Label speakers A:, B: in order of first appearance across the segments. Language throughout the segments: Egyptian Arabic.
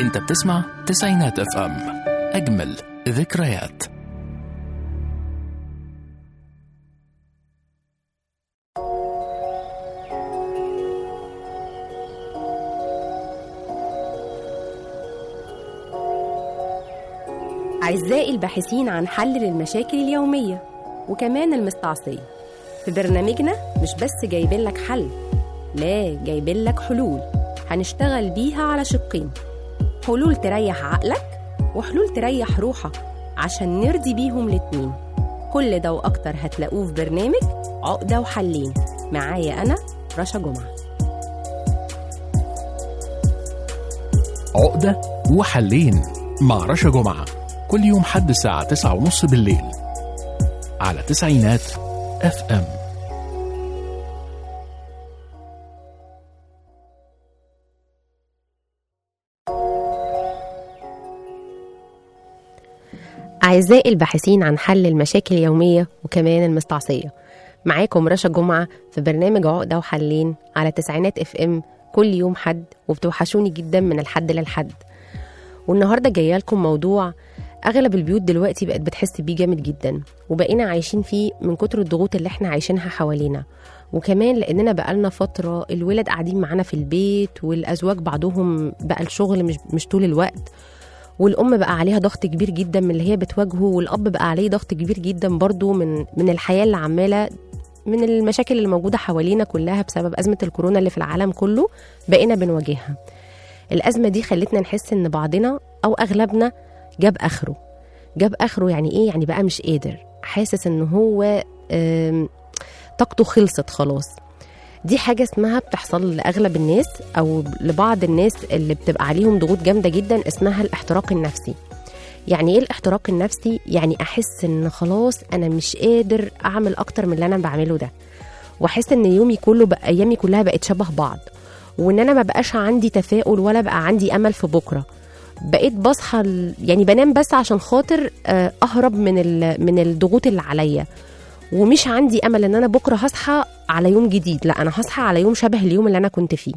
A: انت بتسمع تسعينات اف ام اجمل ذكريات
B: أعزائي الباحثين عن حل للمشاكل اليومية وكمان المستعصية في برنامجنا مش بس جايبين لك حل لا جايبين لك حلول هنشتغل بيها على شقين حلول تريح عقلك وحلول تريح روحك عشان نرضي بيهم الاتنين كل ده وأكتر هتلاقوه في برنامج عقدة وحلين معايا أنا رشا جمعة
A: عقدة وحلين مع رشا جمعة كل يوم حد الساعة تسعة ونص بالليل على تسعينات اف ام
B: أعزائي الباحثين عن حل المشاكل اليومية وكمان المستعصية معاكم رشا جمعة في برنامج عقدة وحلين على تسعينات اف ام كل يوم حد وبتوحشوني جدا من الحد للحد والنهاردة جاية لكم موضوع أغلب البيوت دلوقتي بقت بتحس بيه جامد جدا وبقينا عايشين فيه من كتر الضغوط اللي احنا عايشينها حوالينا وكمان لأننا بقالنا فترة الولاد قاعدين معانا في البيت والأزواج بعضهم بقى الشغل مش, مش طول الوقت والام بقى عليها ضغط كبير جدا من اللي هي بتواجهه والاب بقى عليه ضغط كبير جدا برضو من من الحياه اللي عماله من المشاكل اللي موجوده حوالينا كلها بسبب ازمه الكورونا اللي في العالم كله بقينا بنواجهها الازمه دي خلتنا نحس ان بعضنا او اغلبنا جاب اخره جاب اخره يعني ايه يعني بقى مش قادر حاسس ان هو آم، طاقته خلصت خلاص دي حاجة اسمها بتحصل لأغلب الناس أو لبعض الناس اللي بتبقى عليهم ضغوط جامدة جدا اسمها الاحتراق النفسي يعني ايه الاحتراق النفسي؟ يعني أحس إن خلاص أنا مش قادر أعمل أكتر من اللي أنا بعمله ده وأحس إن يومي كله بقى أيامي كلها بقت شبه بعض وإن أنا ما بقاش عندي تفاؤل ولا بقى عندي أمل في بكرة بقيت بصحى ال- يعني بنام بس عشان خاطر آه، أهرب من ال- من الضغوط اللي عليا ومش عندي امل ان انا بكره هصحى على يوم جديد لا انا هصحى على يوم شبه اليوم اللي انا كنت فيه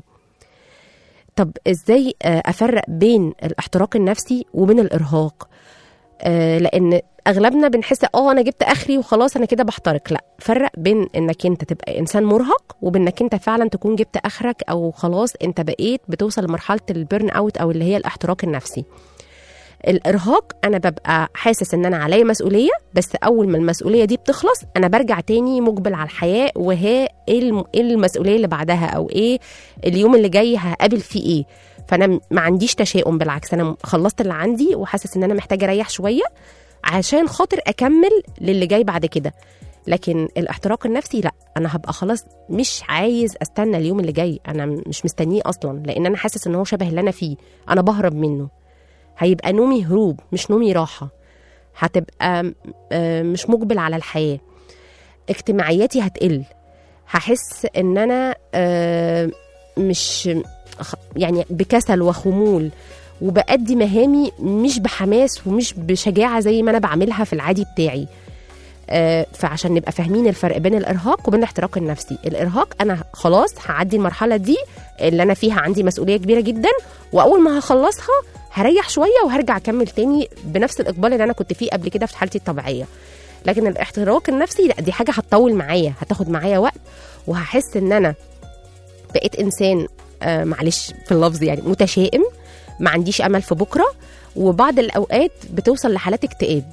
B: طب ازاي آه، افرق بين الاحتراق النفسي وبين الارهاق آه، لان اغلبنا بنحس اه انا جبت اخري وخلاص انا كده بحترق لا فرق بين انك انت تبقى انسان مرهق وبين انك انت فعلا تكون جبت اخرك او خلاص انت بقيت بتوصل لمرحله البيرن اوت او اللي هي الاحتراق النفسي الارهاق انا ببقى حاسس ان انا عليا مسؤوليه بس اول ما المسؤوليه دي بتخلص انا برجع تاني مقبل على الحياه وهي ايه الم- إيه المسؤوليه اللي بعدها او ايه اليوم اللي جاي هقابل فيه ايه فانا م- ما عنديش تشاؤم بالعكس انا خلصت اللي عندي وحاسس ان انا محتاجه اريح شويه عشان خاطر اكمل للي جاي بعد كده لكن الاحتراق النفسي لا انا هبقى خلاص مش عايز استنى اليوم اللي جاي انا مش مستنيه اصلا لان انا حاسس ان هو شبه اللي انا فيه انا بهرب منه هيبقى نومي هروب مش نومي راحة هتبقى آه، مش مقبل على الحياة اجتماعياتي هتقل هحس ان انا آه، مش خ- يعني بكسل وخمول وبأدي مهامي مش بحماس ومش بشجاعة زي ما أنا بعملها في العادي بتاعي آه، فعشان نبقى فاهمين الفرق بين الإرهاق وبين الاحتراق النفسي الإرهاق أنا خلاص هعدي المرحلة دي اللي أنا فيها عندي مسؤولية كبيرة جدا وأول ما هخلصها هريح شويه وهرجع اكمل تاني بنفس الاقبال اللي انا كنت فيه قبل كده في حالتي الطبيعيه لكن الاحتراق النفسي لا دي حاجه هتطول معايا هتاخد معايا وقت وهحس ان انا بقيت انسان آه معلش في اللفظ يعني متشائم ما عنديش امل في بكره وبعض الاوقات بتوصل لحالات اكتئاب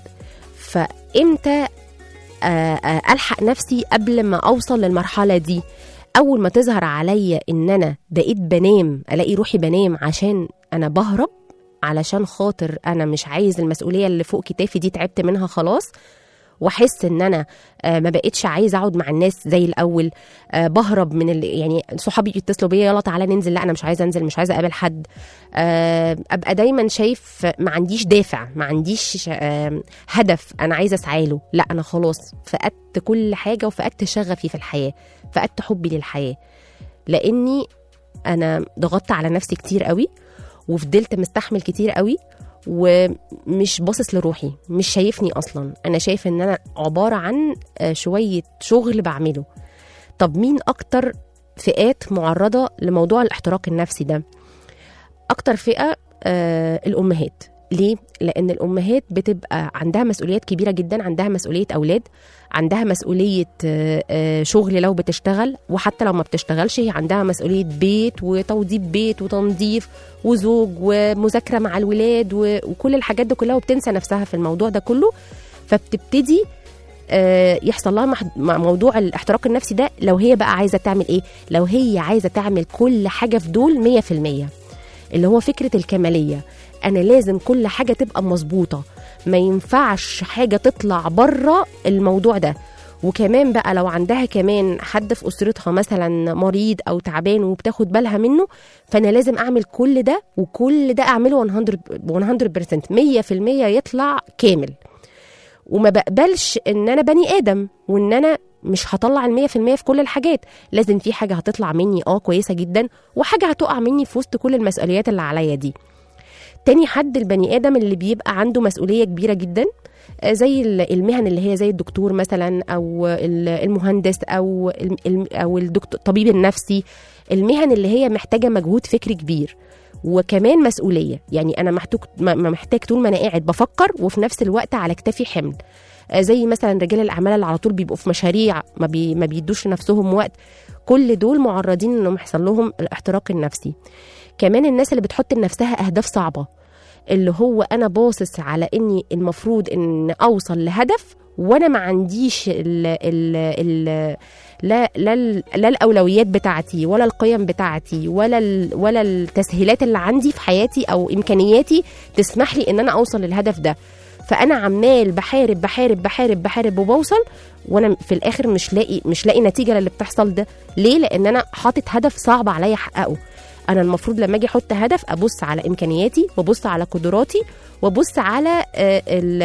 B: فامتى آه آه الحق نفسي قبل ما اوصل للمرحله دي اول ما تظهر عليا ان انا بقيت بنام الاقي روحي بنام عشان انا بهرب علشان خاطر انا مش عايز المسؤوليه اللي فوق كتافي دي تعبت منها خلاص واحس ان انا آه، ما بقتش عايز اقعد مع الناس زي الاول آه، بهرب من اللي يعني صحابي يتصلوا بيا يلا تعالى ننزل لا انا مش عايزه انزل مش عايزه اقابل حد آه، ابقى دايما شايف ما عنديش دافع ما عنديش آه، هدف انا عايزه اسعى له لا انا خلاص فقدت كل حاجه وفقدت شغفي في الحياه فقدت حبي للحياه لاني انا ضغطت على نفسي كتير قوي وفضلت مستحمل كتير قوي ومش باصص لروحي مش شايفني اصلا انا شايف ان انا عباره عن آه، شويه شغل بعمله طب مين اكتر فئات معرضه لموضوع الاحتراق النفسي ده اكتر فئه آه الامهات ليه لان الامهات بتبقى عندها مسؤوليات كبيره جدا عندها مسؤوليه اولاد عندها مسؤوليه آه، آه، شغل لو بتشتغل وحتى لو ما بتشتغلش هي عندها مسؤوليه بيت وتوضيب بيت وتنظيف وزوج ومذاكره مع الولاد و- وكل الحاجات دي كلها وبتنسى نفسها في الموضوع ده كله فبتبتدي آه، يحصل لها مح- مع موضوع الاحتراق النفسي ده لو هي بقى عايزه تعمل ايه لو هي عايزه تعمل كل حاجه في دول 100% اللي هو فكره الكماليه انا لازم كل حاجه تبقى مظبوطه ما ينفعش حاجه تطلع بره الموضوع ده وكمان بقى لو عندها كمان حد في اسرتها مثلا مريض او تعبان وبتاخد بالها منه فانا لازم اعمل كل ده وكل ده اعمله 100 100% 100% يطلع كامل وما بقبلش ان انا بني ادم وان انا مش هطلع المية في المية في كل الحاجات لازم في حاجة هتطلع مني اه كويسة جدا وحاجة هتقع مني في وسط كل المسؤوليات اللي عليا دي تاني حد البني ادم اللي بيبقى عنده مسؤولية كبيرة جدا آه، زي ال- المهن اللي هي زي الدكتور مثلا او ال- المهندس او الم- الم- او الدكتور الطبيب النفسي المهن اللي هي محتاجة مجهود فكري كبير وكمان مسؤوليه يعني انا محتاج ما- ما محتاج طول ما انا قاعد بفكر وفي نفس الوقت على كتافي حمل آه، زي مثلا رجال الاعمال اللي على طول بيبقوا في مشاريع ما, بي ما بيدوش لنفسهم وقت كل دول معرضين انهم يحصل لهم الاحتراق النفسي كمان الناس اللي بتحط لنفسها اهداف صعبه اللي هو انا باصص على اني المفروض ان اوصل لهدف وانا ما عنديش ال ال ال لا لا ال- لا الاولويات بتاعتي ولا القيم بتاعتي ولا ال ولا التسهيلات اللي عندي في حياتي او امكانياتي تسمح لي ان انا اوصل للهدف ده فانا عمال بحارب بحارب بحارب بحارب وبوصل وانا في الاخر مش لاقي مش لاقي نتيجه للي بتحصل ده ليه لان انا حاطط هدف صعب عليا احققه انا المفروض لما اجي احط هدف ابص على امكانياتي وابص على قدراتي وابص على آه، ال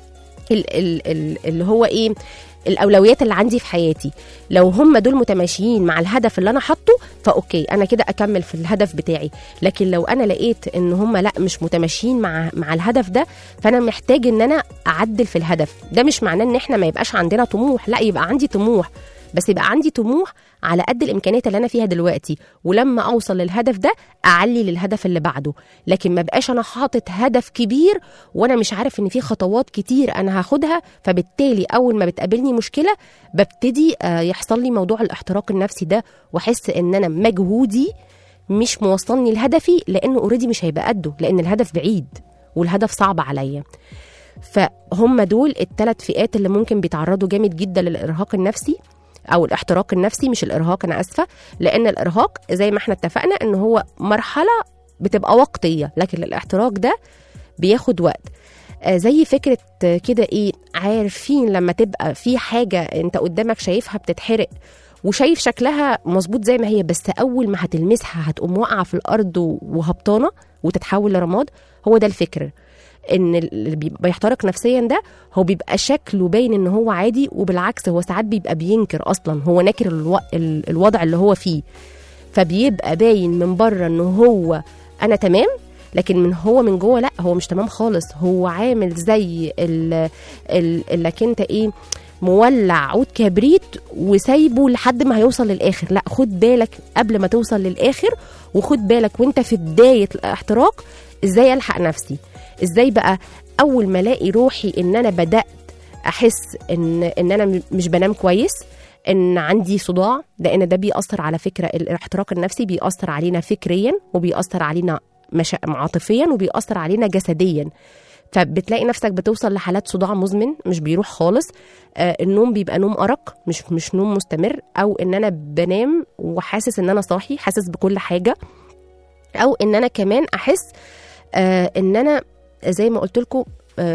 B: ال- ال- ال- اللي هو ايه الاولويات اللي عندي في حياتي لو هم دول متماشيين مع الهدف اللي انا حاطه فاوكي انا كده اكمل في الهدف بتاعي لكن لو انا لقيت ان هم لا مش متماشيين مع مع الهدف ده فانا محتاج ان انا اعدل في الهدف ده مش معناه ان احنا ما يبقاش عندنا طموح لا يبقى عندي طموح بس يبقى عندي طموح على قد الامكانيات اللي انا فيها دلوقتي ولما اوصل للهدف ده اعلي للهدف اللي بعده لكن ما بقاش انا حاطط هدف كبير وانا مش عارف ان في خطوات كتير انا هاخدها فبالتالي اول ما بتقابلني مشكله ببتدي آه، يحصل لي موضوع الاحتراق النفسي ده واحس ان انا مجهودي مش موصلني لهدفي لانه اوريدي مش هيبقى قده لان الهدف بعيد والهدف صعب عليا فهم دول الثلاث فئات اللي ممكن بيتعرضوا جامد جدا للارهاق النفسي او الاحتراق النفسي مش الارهاق انا اسفه لان الارهاق زي ما احنا اتفقنا ان هو مرحله بتبقى وقتيه لكن الاحتراق ده بياخد وقت آه، زي فكره آه، كده ايه عارفين لما تبقى في حاجه انت قدامك شايفها بتتحرق وشايف شكلها مظبوط زي ما هي بس اول ما هتلمسها هتقوم واقعه في الارض و- وهبطانه وتتحول لرماد هو ده الفكر ان اللي بيبقى بيحترق نفسيا ده هو بيبقى شكله باين ان هو عادي وبالعكس هو ساعات بيبقى بينكر اصلا هو ناكر الو... ال- الوضع اللي هو فيه فبيبقى باين من بره ان هو انا تمام لكن من هو من جوه لا هو مش تمام خالص هو عامل زي ال- ال- اللي انت ايه مولع عود كبريت وسايبه لحد ما هيوصل للاخر لا خد بالك قبل ما توصل للاخر وخد بالك وانت في بدايه الاحتراق ازاي الحق نفسي ازاي بقى اول ما الاقي روحي ان انا بدات احس ان ان انا م- مش بنام كويس ان عندي صداع لان ده بيأثر على فكره الاحتراق النفسي بيأثر علينا فكريا وبيأثر علينا مشا... عاطفيا وبيأثر علينا جسديا فبتلاقي نفسك بتوصل لحالات صداع مزمن مش بيروح خالص آه النوم بيبقى نوم ارق مش مش نوم مستمر او ان انا بنام وحاسس ان انا صاحي حاسس بكل حاجه او ان انا كمان احس آه ان انا زي ما قلت لكم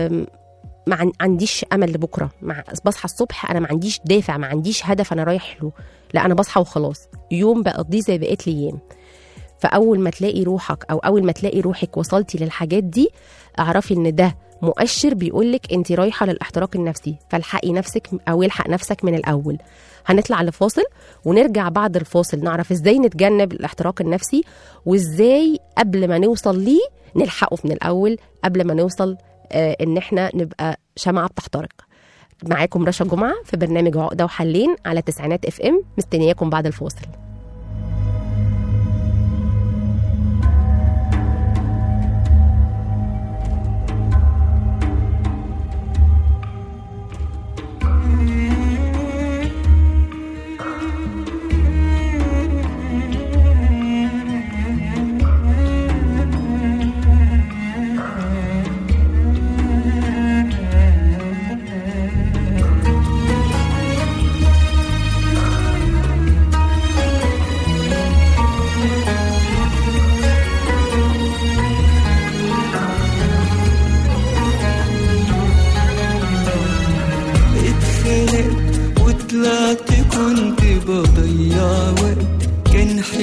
B: ما عن- عنديش امل لبكره مع بصحى الصبح انا ما عنديش دافع ما عنديش هدف انا رايح له لا انا بصحى وخلاص يوم بقضيه زي بقيه الايام فاول ما تلاقي روحك او اول ما تلاقي روحك وصلتي للحاجات دي اعرفي ان ده مؤشر بيقولك انت رايحه للاحتراق النفسي فالحقي نفسك او الحق نفسك من الاول هنطلع لفاصل ونرجع بعد الفاصل نعرف ازاي نتجنب الاحتراق النفسي وازاي قبل ما نوصل ليه نلحقه من الاول قبل ما نوصل آه ان احنا نبقى شمعه بتحترق معاكم رشا جمعه في برنامج عقده وحلين على تسعينات اف ام مستنياكم بعد الفاصل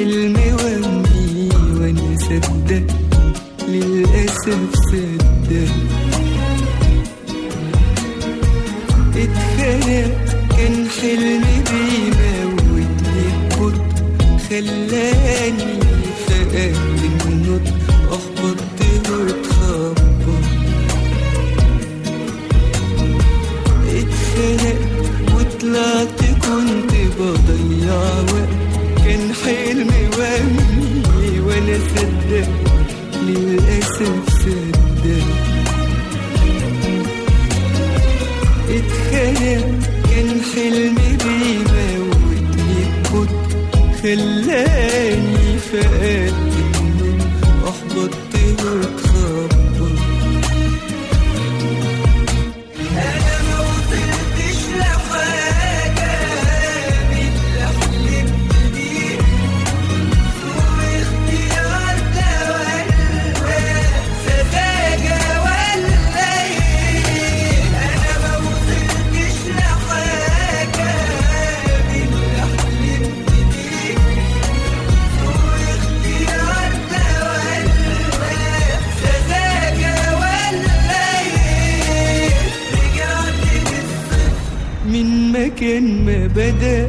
C: حلم وهمي وانا صدق للأسف صدق اتخنقت كان حلمي بيموتني ببطء خلاني فقدت النطق احبطت واتخبط اتخنقت وطلعت كنت بضيع وقت كان حلمي وهمي وانا صدق للأسف صدق اتخنقت كان حلمي بيموتني ببطء خلاني فقدت النور احبطت واتخبط انا ما وصلتش لحاجه من اللي حلمت بيه واختيار ده ولا سذاجه ولا ايه انا ما وصلتش لحاجه من اللي حلمت بيه واختيار ده ولا سذاجه ولا ايه رجعت للصفر من مكان ما بدأ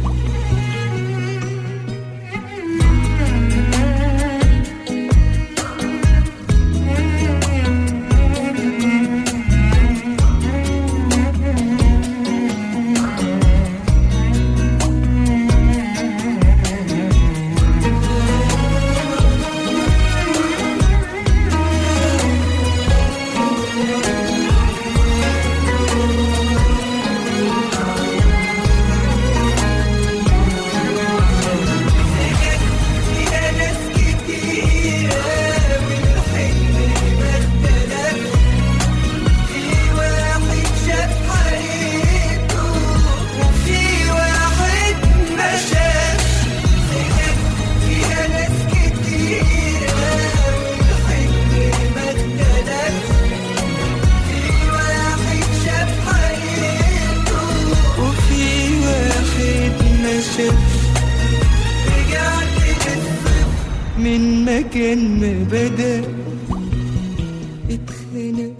C: فيها ناس كتيرة والحلم ما اختلفش في واحد شاف حقيقته وفي واحد ما شافش فيها ناس كتيرة والحلم ما اختلفش في واحد شاف حقيقته وفي واحد ما شافش رجعت للصفر من مكان ما بدأ اتخنق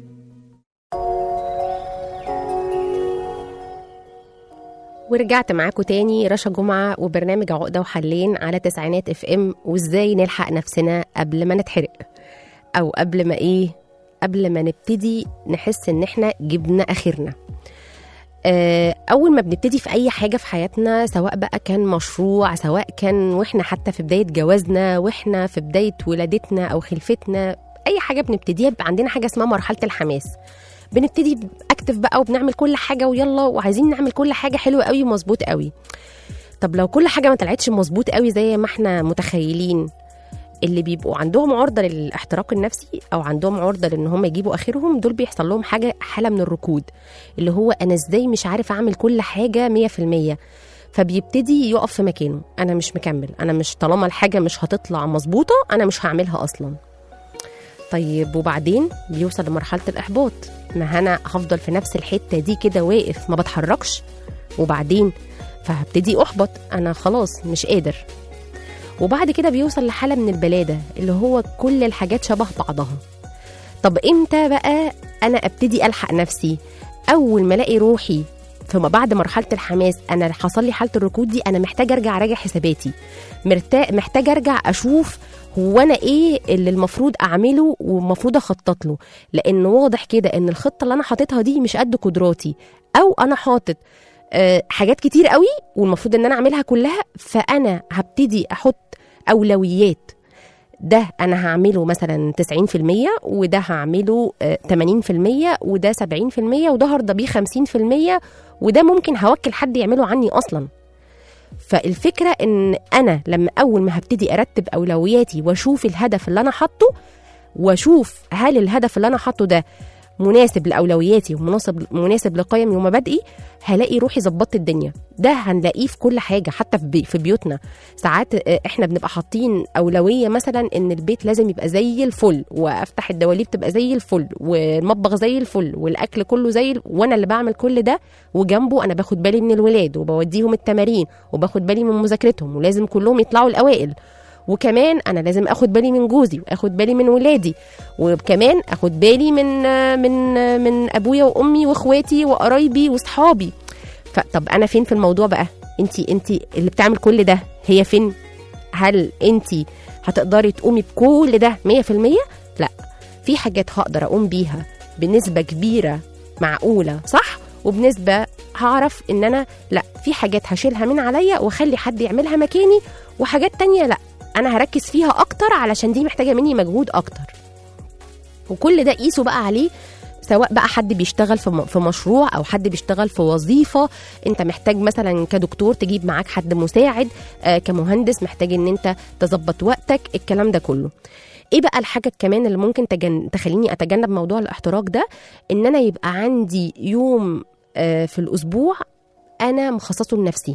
B: ورجعت معاكم تاني رشا جمعة وبرنامج عقدة وحلين على تسعينات اف ام وازاي نلحق نفسنا قبل ما نتحرق او قبل ما ايه قبل ما نبتدي نحس ان احنا جبنا اخرنا آه، اول ما بنبتدي في اي حاجه في حياتنا سواء بقى كان مشروع سواء كان واحنا حتى في بدايه جوازنا واحنا في بدايه ولادتنا او خلفتنا اي حاجه بنبتديها بيبقى عندنا حاجه اسمها مرحله الحماس بنبتدي اكتف بقى وبنعمل كل حاجه ويلا وعايزين نعمل كل حاجه حلوه قوي ومظبوط قوي طب لو كل حاجه ما طلعتش مظبوط قوي زي ما احنا متخيلين اللي بيبقوا عندهم عرضه للاحتراق النفسي او عندهم عرضه لان هم يجيبوا اخرهم دول بيحصل لهم حاجه حاله من الركود اللي هو انا ازاي مش عارف اعمل كل حاجه 100% فبيبتدي يقف في مكانه انا مش مكمل انا مش طالما الحاجه مش هتطلع مظبوطه انا مش هعملها اصلا طيب وبعدين بيوصل لمرحله الاحباط ما انا هفضل في نفس الحته دي كده واقف ما بتحركش وبعدين فهبتدي احبط انا خلاص مش قادر وبعد كده بيوصل لحاله من البلاده اللي هو كل الحاجات شبه بعضها طب امتى بقى انا ابتدي الحق نفسي اول ما الاقي روحي فما بعد مرحله الحماس انا حصل لي حاله الركود دي انا محتاجه ارجع اراجع حساباتي مرتا... محتاجه ارجع اشوف هو انا ايه اللي المفروض اعمله والمفروض اخطط له لان واضح كده ان الخطه اللي انا حاططها دي مش قد قدراتي او انا حاطط آه، حاجات كتير قوي والمفروض ان انا اعملها كلها فانا هبتدي احط اولويات ده انا هعمله مثلا 90% وده هعمله آه، 80% وده 70% وده هرضى بيه 50% وده ممكن هوكل حد يعمله عني اصلا فالفكره ان انا لما اول ما هبتدي ارتب اولوياتي واشوف الهدف اللي انا حاطه واشوف هل الهدف اللي انا حاطه ده مناسب لاولوياتي ومناسب مناسب لقيمي ومبادئي هلاقي روحي ظبطت الدنيا ده هنلاقيه في كل حاجه حتى في, بي في بيوتنا ساعات آه، احنا بنبقى حاطين اولويه مثلا ان البيت لازم يبقى زي الفل وافتح الدواليب تبقى زي الفل والمطبخ زي الفل والاكل كله زي ال... وانا اللي بعمل كل ده وجنبه انا باخد بالي من الولاد وبوديهم التمارين وباخد بالي من مذاكرتهم ولازم كلهم يطلعوا الاوائل وكمان انا لازم اخد بالي من جوزي واخد بالي من ولادي وكمان اخد بالي من من من ابويا وامي واخواتي وقرايبي واصحابي فطب انا فين في الموضوع بقى انت انت اللي بتعمل كل ده هي فين هل انت هتقدري تقومي بكل ده 100% لا في حاجات هقدر اقوم بيها بنسبه كبيره معقوله صح وبنسبه هعرف ان انا لا في حاجات هشيلها من عليا واخلي حد يعملها مكاني وحاجات تانية لا انا هركز فيها اكتر علشان دي محتاجه مني مجهود اكتر وكل ده قيسوا بقى عليه سواء بقى حد بيشتغل في م- في مشروع او حد بيشتغل في وظيفه انت محتاج مثلا كدكتور تجيب معاك حد مساعد آه كمهندس محتاج ان انت تظبط وقتك الكلام ده كله ايه بقى الحاجه كمان اللي ممكن تجن... تخليني اتجنب موضوع الاحتراق ده ان انا يبقى عندي يوم آه في الاسبوع انا مخصصه لنفسي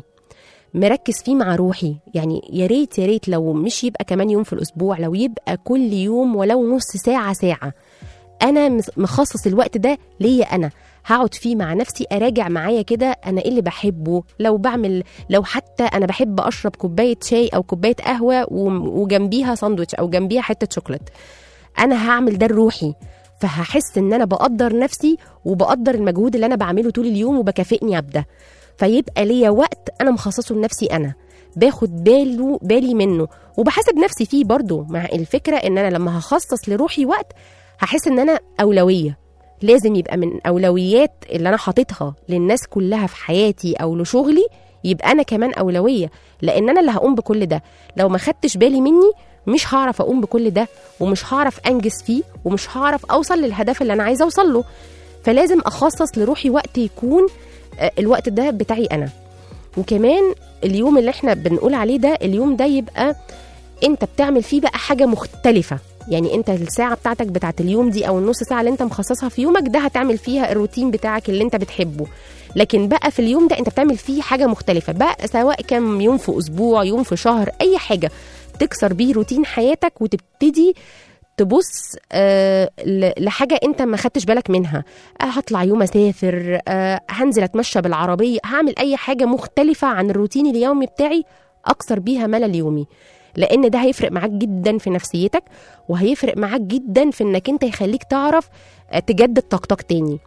B: مركز فيه مع روحي يعني يا ريت يا ريت لو مش يبقى كمان يوم في الاسبوع لو يبقى كل يوم ولو نص ساعه ساعه انا مس- مخصص الوقت ده ليا انا هقعد فيه مع نفسي اراجع معايا كده انا ايه اللي بحبه لو بعمل لو حتى انا بحب اشرب كوبايه شاي او كوبايه قهوه وم- وجنبيها ساندوتش او جنبيها حته شوكولاته انا هعمل ده لروحي فهحس ان انا بقدر نفسي وبقدر المجهود اللي انا بعمله طول اليوم وبكافئني بده فيبقى ليا وقت انا مخصصه لنفسي انا باخد باله بالي منه وبحاسب نفسي فيه برضو مع الفكره ان انا لما هخصص لروحي وقت هحس ان انا اولويه لازم يبقى من اولويات اللي انا حاططها للناس كلها في حياتي او لشغلي يبقى انا كمان اولويه لان انا اللي هقوم بكل ده لو ما خدتش بالي مني مش هعرف اقوم بكل ده ومش هعرف انجز فيه ومش هعرف اوصل للهدف اللي انا عايزه اوصل له فلازم اخصص لروحي وقت يكون آه، الوقت ده بتاعي انا وكمان اليوم اللي احنا بنقول عليه ده اليوم ده يبقى انت بتعمل فيه بقى حاجه مختلفه يعني انت الساعه بتاعتك بتاعت اليوم دي او النص ساعه اللي انت مخصصها في يومك ده هتعمل فيها الروتين بتاعك اللي انت بتحبه لكن بقى في اليوم ده انت بتعمل فيه حاجه مختلفه بقى سواء كان يوم في اسبوع يوم في شهر اي حاجه تكسر بيه روتين حياتك وتبتدي تبص آه ل- لحاجه انت ما خدتش بالك منها آه هطلع يوم اسافر آه هنزل اتمشى بالعربيه هعمل اي حاجه مختلفه عن الروتين اليومي بتاعي اكسر بيها ملل يومي لان ده هيفرق معاك جدا في نفسيتك وهيفرق معاك جدا في انك انت يخليك تعرف آه، تجدد طاقتك تاني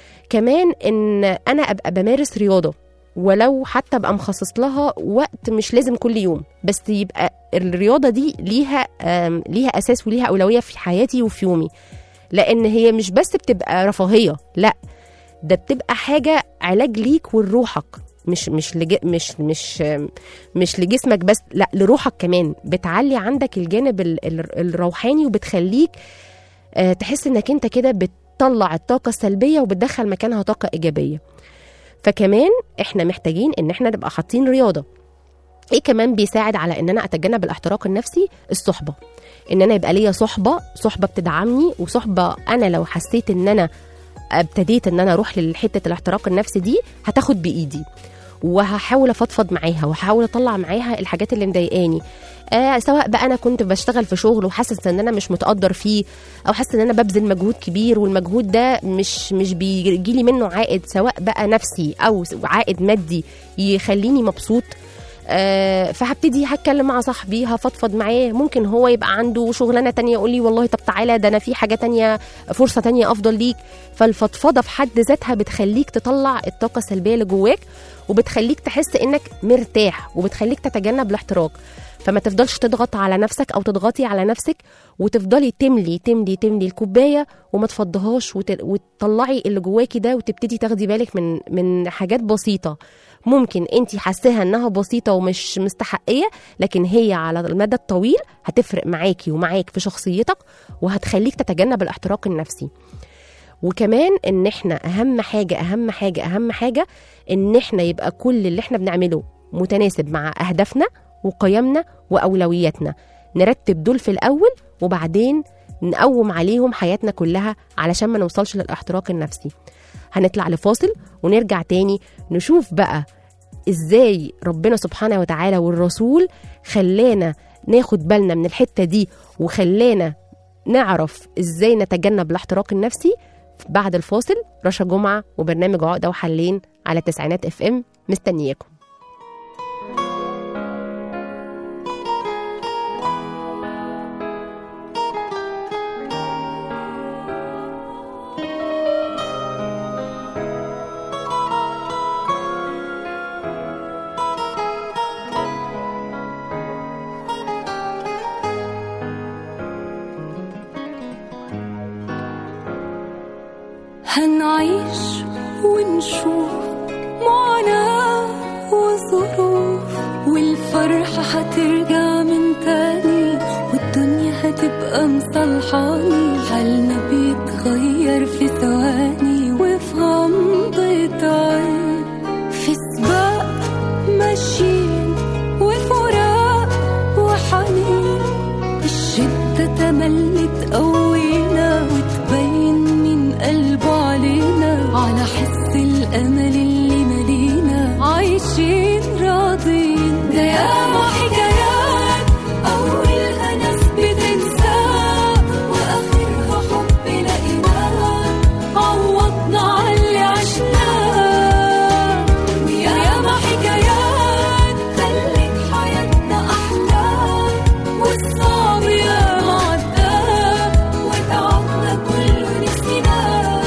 B: كمان ان انا ابقى بمارس رياضه ولو حتى ابقى مخصص لها وقت مش لازم كل يوم بس يبقى الرياضه دي ليها آم، ليها اساس وليها اولويه في حياتي وفي يومي لان هي مش بس بتبقى رفاهيه لا ده بتبقى حاجه علاج ليك ولروحك مش مش لج... مش مش مش لجسمك بس لا لروحك كمان بتعلي عندك الجانب ال- ال- الروحاني وبتخليك آه، تحس انك انت كده بتطلع الطاقه السلبيه وبتدخل مكانها طاقه ايجابيه فكمان احنا محتاجين ان احنا نبقى حاطين رياضه ايه كمان بيساعد على ان انا اتجنب الاحتراق النفسي الصحبه ان انا يبقى ليا صحبه صحبه بتدعمني وصحبه انا لو حسيت ان انا ابتديت ان انا اروح لحته الاحتراق النفسي دي هتاخد بايدي وهحاول افضفض معاها وهحاول اطلع معاها الحاجات اللي مضايقاني آه سواء بقى انا كنت بشتغل في شغل وحاسس ان انا مش متقدر فيه او حاسس ان انا ببذل مجهود كبير والمجهود ده مش مش بيجي لي منه عائد سواء بقى نفسي او عائد مادي يخليني مبسوط آه، فهبتدي هتكلم مع صاحبي هفضفض معاه ممكن هو يبقى عنده شغلانه تانية يقول لي والله طب تعالى ده انا في حاجه تانية فرصه تانية افضل ليك فالفضفضه في حد ذاتها بتخليك تطلع الطاقه السلبيه اللي جواك وبتخليك تحس انك مرتاح وبتخليك تتجنب الاحتراق فما تفضلش تضغط على نفسك او تضغطي على نفسك وتفضلي تملي تملي تملي الكوبايه وما تفضهاش وت- وتطلعي اللي جواكي ده وتبتدي تاخدي بالك من من حاجات بسيطه ممكن انت حاساها انها بسيطه ومش مستحقيه لكن هي على المدى الطويل هتفرق معاكي ومعاك في شخصيتك وهتخليك تتجنب الاحتراق النفسي وكمان ان احنا اهم حاجه اهم حاجه اهم حاجه ان احنا يبقى كل اللي احنا بنعمله متناسب مع اهدافنا وقيمنا واولوياتنا نرتب دول في الاول وبعدين نقوم عليهم حياتنا كلها علشان ما نوصلش للاحتراق النفسي هنطلع لفاصل ونرجع تاني نشوف بقى ازاي ربنا سبحانه وتعالى والرسول خلانا ناخد بالنا من الحتة دي وخلانا نعرف ازاي نتجنب الاحتراق النفسي بعد الفاصل رشا جمعة وبرنامج عقدة وحلين على تسعينات اف ام مستنياكم
D: هنعيش ونشوف معاناة وظروف والفرحة هترجع من تاني والدنيا هتبقى مصلحاني حالنا بيتغير في ثواني وفي غمضة عين في سباق ماشيين وفراق وحنين الشدة تملي تقوينا وتبين من قلبه علينا على حس الأمل اللي ملينا عايشين راضين ده ياما حكايات أولها ناس بتنساه وآخرها حب لقيناه عوضنا على اللي عشناه وياما حكايات خلت حياتنا أحلى والصعب ياما عداه وتعبنا كله نسيناه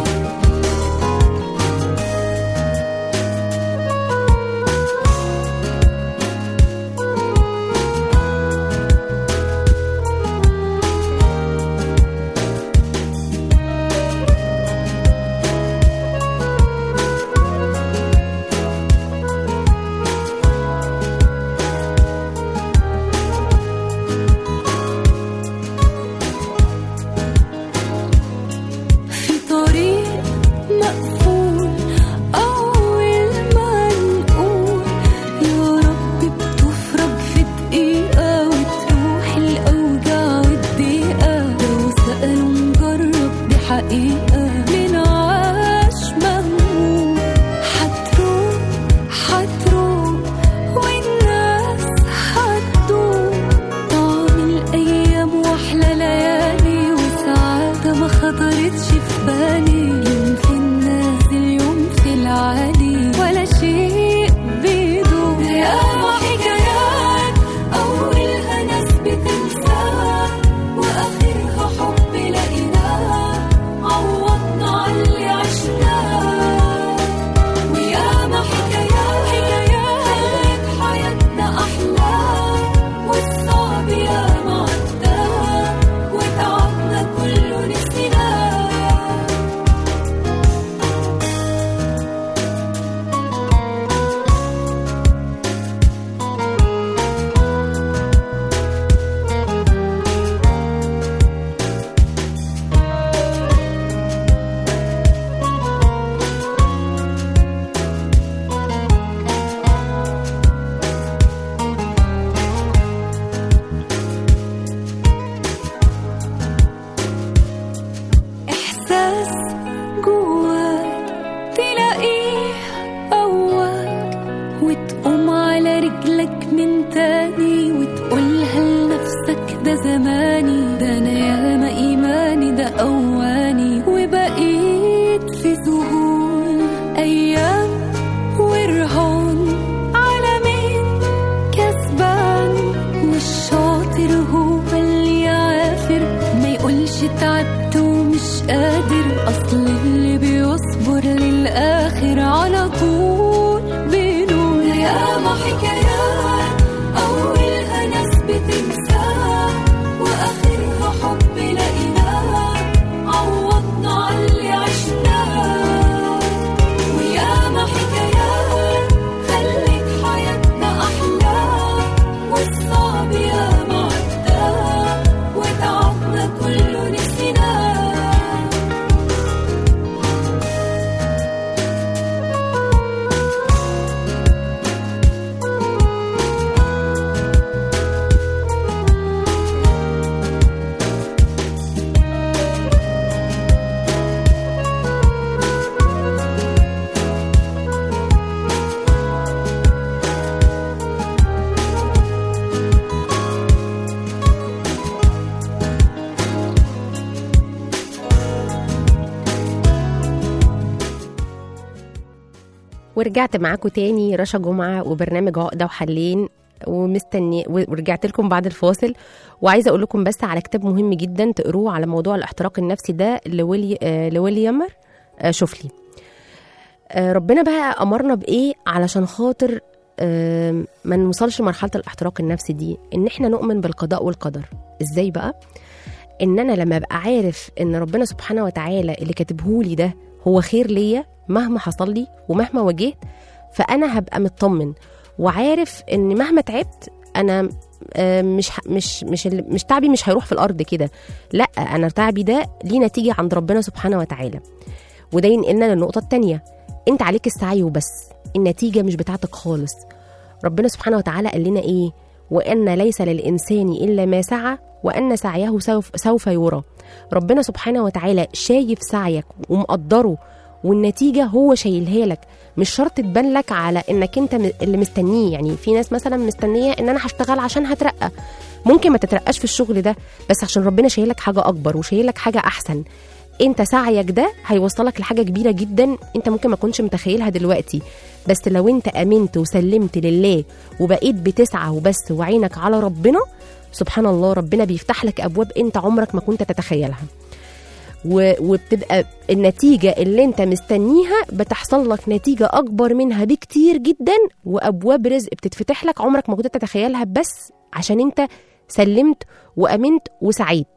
D: في طريق مقفول أول ما نقول يا رب بتفرج في دقيقة وتروح الأوجاع والضيقة لو سألوا نجرب دي حقيقة من عاش مهموم هتروح هتروح والناس هتدوم طعم الأيام وأحلى ليالي وسعادة ما خطرتش في بالي يوم في النازل يوم في العالي ولا شيء بيدوم ياما حكايات أولها ناس بتنساه وآخرها حب لقيناه عوضنا على اللي عشناه وياما حكايات خلت حياتنا أحلى والصعب ياما عداه وتعبنا كله نسيناه إحساس جواك تلاقيه قواك وتقوم على رجلك من تاني وتقولها لنفسك ده زماني ده أنا ياما إيماني ده أواني وبقيت في ذهول أيام ورهان على مين كسبان والشاطر هو اللي يعافر ما يقولش تعبت ومش قادر اصل اللي بيصبر للاخر على طول بينول ياما حكايات اولها ناس بتنساه واخرها حب لقيناه عوضنا على اللي عشناه وياما حكايات خلت حياتنا أحلى والصعب ياما عداه وتعبنا كله نسيناه
B: ورجعت معاكم تاني رشا جمعة وبرنامج عقدة وحلين ومستني ورجعت لكم بعد الفاصل وعايزه اقول لكم بس على كتاب مهم جدا تقروه على موضوع الاحتراق النفسي ده لويلي آه لويليامر آه شوفلي آه ربنا بقى امرنا بايه علشان خاطر آه ما نوصلش مرحله الاحتراق النفسي دي ان احنا نؤمن بالقضاء والقدر ازاي بقى ان انا لما ابقى عارف ان ربنا سبحانه وتعالى اللي كاتبهولي ده هو خير ليا مهما حصل لي ومهما واجهت فانا هبقى مطمن وعارف ان مهما تعبت انا آه، مش ه- مش مش ال- مش تعبي مش هيروح في الارض كده لا انا تعبي ده ليه نتيجه عند ربنا سبحانه وتعالى وده ينقلنا للنقطه الثانيه انت عليك السعي وبس النتيجه مش بتاعتك خالص ربنا سبحانه وتعالى قال لنا ايه وان ليس للانسان الا ما سعى وان سعيه سوف, سوف يرى ربنا سبحانه وتعالى شايف سعيك ومقدره والنتيجه هو شايلها لك مش شرط تبان لك على انك انت م- اللي مستنيه يعني في ناس مثلا مستنيه ان انا هشتغل عشان هترقى ممكن ما تترقاش في الشغل ده بس عشان ربنا شايل لك حاجه اكبر وشايل لك حاجه احسن انت سعيك ده هيوصلك لحاجه كبيره جدا انت ممكن ما تكونش متخيلها دلوقتي بس لو انت امنت وسلمت لله وبقيت بتسعى وبس وعينك على ربنا سبحان الله ربنا بيفتح لك ابواب انت عمرك ما كنت تتخيلها و- وبتبقى النتيجة اللي انت مستنيها بتحصل لك نتيجة أكبر منها بكتير جدا وأبواب رزق بتتفتح لك عمرك ما كنت تتخيلها بس عشان انت سلمت وأمنت وسعيت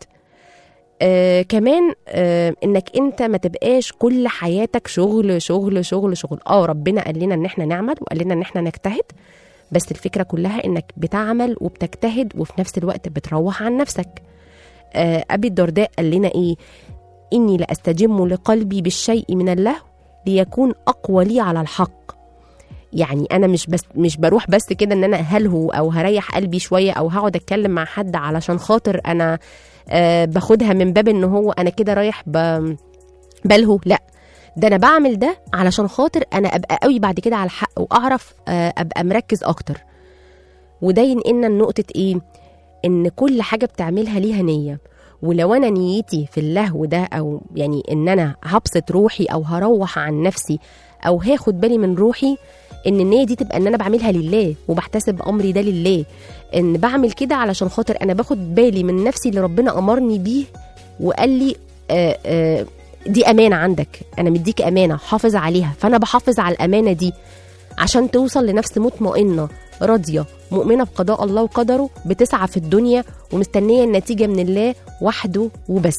B: آه كمان آه انك انت ما تبقاش كل حياتك شغل شغل شغل شغل اه ربنا قال لنا ان احنا نعمل وقال لنا ان احنا نجتهد بس الفكرة كلها انك بتعمل وبتجتهد وفي نفس الوقت بتروح عن نفسك آه أبي الدرداء قال لنا ايه إني لأستجم لقلبي بالشيء من اللهو ليكون أقوى لي على الحق يعني أنا مش بس مش بروح بس كده إن أنا هلهو أو هريح قلبي شوية أو هقعد أتكلم مع حد علشان خاطر أنا آه باخدها من باب إن هو أنا كده رايح ب- بلهو لا ده أنا بعمل ده علشان خاطر أنا أبقى قوي بعد كده على الحق وأعرف آه أبقى مركز أكتر وده ينقلنا لنقطة إيه إن كل حاجة بتعملها ليها نية ولو انا نيتي في اللهو ده او يعني ان انا هبسط روحي او هروح عن نفسي او هاخد بالي من روحي ان النيه دي تبقى ان انا بعملها لله وبحتسب امري ده لله ان بعمل كده علشان خاطر انا باخد بالي من نفسي اللي ربنا امرني بيه وقال لي آآ آآ دي امانه عندك انا مديك امانه حافظ عليها فانا بحافظ على الامانه دي عشان توصل لنفس مطمئنه راضيه مؤمنه بقضاء الله وقدره بتسعى في الدنيا ومستنيه النتيجه من الله وحده وبس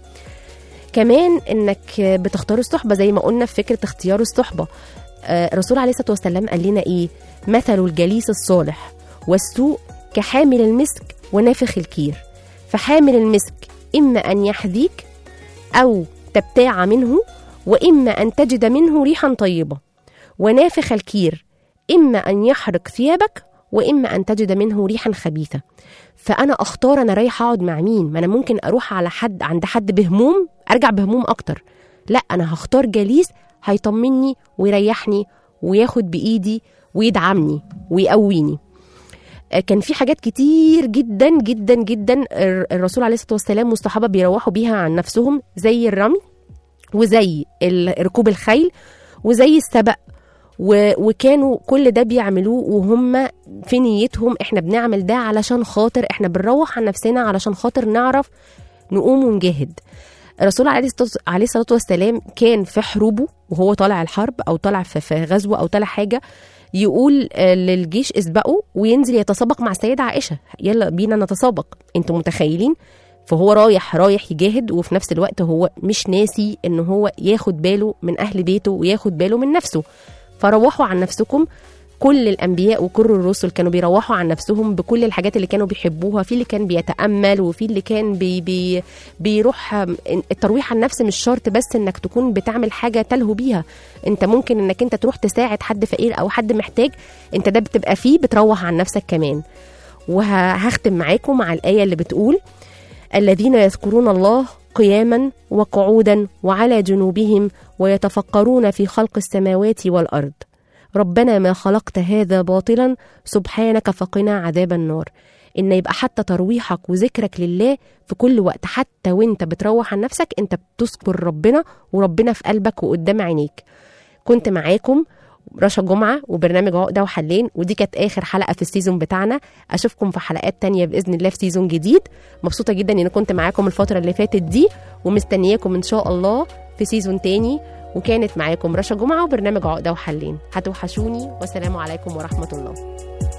B: كمان انك بتختار الصحبه زي ما قلنا في فكره اختيار الصحبه آه، الرسول عليه الصلاه والسلام قال لنا ايه مثل الجليس الصالح والسوء كحامل المسك ونافخ الكير فحامل المسك اما ان يحذيك او تبتاع منه واما ان تجد منه ريحا طيبه ونافخ الكير اما ان يحرق ثيابك واما ان تجد منه ريحا خبيثه فانا اختار انا رايح اقعد مع مين ما انا ممكن اروح على حد عند حد بهموم ارجع بهموم اكتر لا انا هختار جليس هيطمني ويريحني وياخد بايدي ويدعمني ويقويني آه، كان في حاجات كتير جدا جدا جدا الر- الرسول عليه الصلاه والسلام والصحابه بيروحوا بيها عن نفسهم زي الرمي وزي ال- ركوب الخيل وزي السبق و- وكانوا كل ده بيعملوه وهم في نيتهم احنا بنعمل ده علشان خاطر احنا بنروح عن نفسنا علشان خاطر نعرف نقوم ونجاهد الرسول عليه الصلاة- عليه الصلاه والسلام كان في حروبه وهو طالع الحرب او طالع في في غزوه او طالع حاجه يقول آه، للجيش اسبقوا وينزل يتسابق مع السيده عائشه يلا بينا نتسابق انتوا متخيلين فهو رايح رايح يجاهد وفي نفس الوقت هو مش ناسي ان هو ياخد باله من اهل بيته وياخد باله من نفسه فروحوا عن نفسكم كل الانبياء وكل الرسل كانوا بيروحوا عن نفسهم بكل الحاجات اللي كانوا بيحبوها في اللي كان بيتامل وفي اللي كان بي بي بيروح الترويح عن النفس مش شرط بس انك تكون بتعمل حاجه تلهو بيها انت ممكن انك انت تروح تساعد حد فقير او حد محتاج انت ده بتبقى فيه بتروح عن نفسك كمان وهختم معاكم مع الايه اللي بتقول الذين يذكرون الله قياما وقعودا وعلى جنوبهم ويتفكرون في خلق السماوات والارض ربنا ما خلقت هذا باطلا سبحانك فقنا عذاب النار ان يبقى حتى ترويحك وذكرك لله في كل وقت حتى وانت بتروح عن نفسك انت بتذكر ربنا وربنا في قلبك وقدام عينيك كنت معاكم رشا جمعة وبرنامج عقدة وحلين ودي كانت آخر حلقة في السيزون بتاعنا أشوفكم في حلقات تانية بإذن الله في سيزون جديد مبسوطة جدا إن كنت معاكم الفترة اللي فاتت دي ومستنياكم إن شاء الله في سيزون تاني وكانت معاكم رشا جمعة وبرنامج عقدة وحلين هتوحشوني والسلام عليكم ورحمة الله